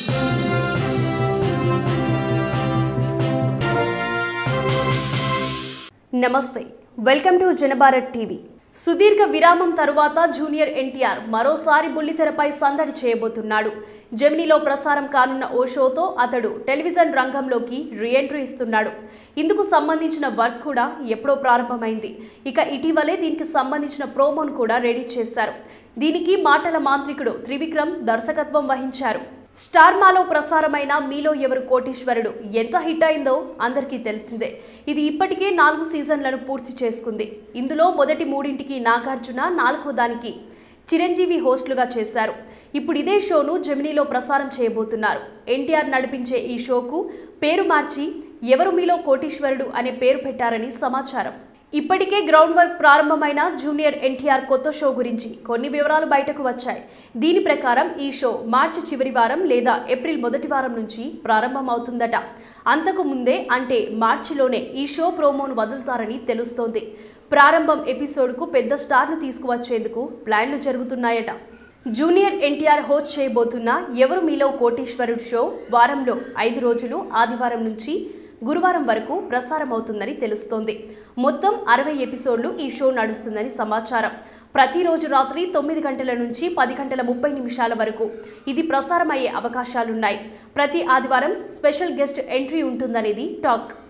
నమస్తే welcome to జనభారత్ TV సుదీర్ఘ విరామం తరువాత జూనియర్ ఎన్టీఆర్ మరోసారి బుల్లితెరపై సందడి చేయబోతున్నాడు జెమినీలో ప్రసారం కానున్న ఓ షోతో అతడు టెలివిజన్ రంగంలోకి రీఎంట్రీ ఇస్తున్నాడు ఇందుకు సంబంధించిన వర్క్ కూడా ఎప్పుడో ప్రారంభమైంది ఇక ఇటీవలే దీనికి సంబంధించిన ప్రోమోను కూడా రెడీ చేశారు దీనికి మాటల మాంత్రికుడు త్రివిక్రమ్ దర్శకత్వం వహించారు స్టార్ మాలో ప్రసారమైన మీలో ఎవరు కోటీశ్వరుడు ఎంత హిట్ అయిందో అందరికీ తెలిసిందే ఇది ఇప్పటికే నాలుగు సీజన్లను పూర్తి చేసుకుంది ఇందులో మొదటి మూడింటికి నాగార్జున నాలుగో దానికి చిరంజీవి హోస్టులుగా చేశారు ఇప్పుడు ఇదే షోను జెమినీలో ప్రసారం చేయబోతున్నారు ఎన్టీఆర్ నడిపించే ఈ షోకు పేరు మార్చి ఎవరు మీలో కోటీశ్వరుడు అనే పేరు పెట్టారని సమాచారం ఇప్పటికే గ్రౌండ్ వర్క్ ప్రారంభమైన జూనియర్ ఎన్టీఆర్ కొత్త షో గురించి కొన్ని వివరాలు బయటకు వచ్చాయి దీని ప్రకారం ఈ షో మార్చి చివరి వారం లేదా ఏప్రిల్ మొదటి వారం నుంచి ప్రారంభమవుతుందట అంతకు ముందే అంటే మార్చిలోనే ఈ షో ప్రోమోను వదులుతారని తెలుస్తోంది ప్రారంభం ఎపిసోడ్కు పెద్ద స్టార్ను తీసుకువచ్చేందుకు ప్లాన్లు జరుగుతున్నాయట జూనియర్ ఎన్టీఆర్ హోస్ట్ చేయబోతున్న ఎవరు మీలో కోటీశ్వరుడు షో వారంలో ఐదు రోజులు ఆదివారం నుంచి గురువారం వరకు ప్రసారం అవుతుందని తెలుస్తోంది మొత్తం అరవై ఎపిసోడ్లు ఈ షో నడుస్తుందని సమాచారం ప్రతిరోజు రాత్రి తొమ్మిది గంటల నుంచి పది గంటల ముప్పై నిమిషాల వరకు ఇది ప్రసారం అయ్యే అవకాశాలున్నాయి ప్రతి ఆదివారం స్పెషల్ గెస్ట్ ఎంట్రీ ఉంటుందనేది టాక్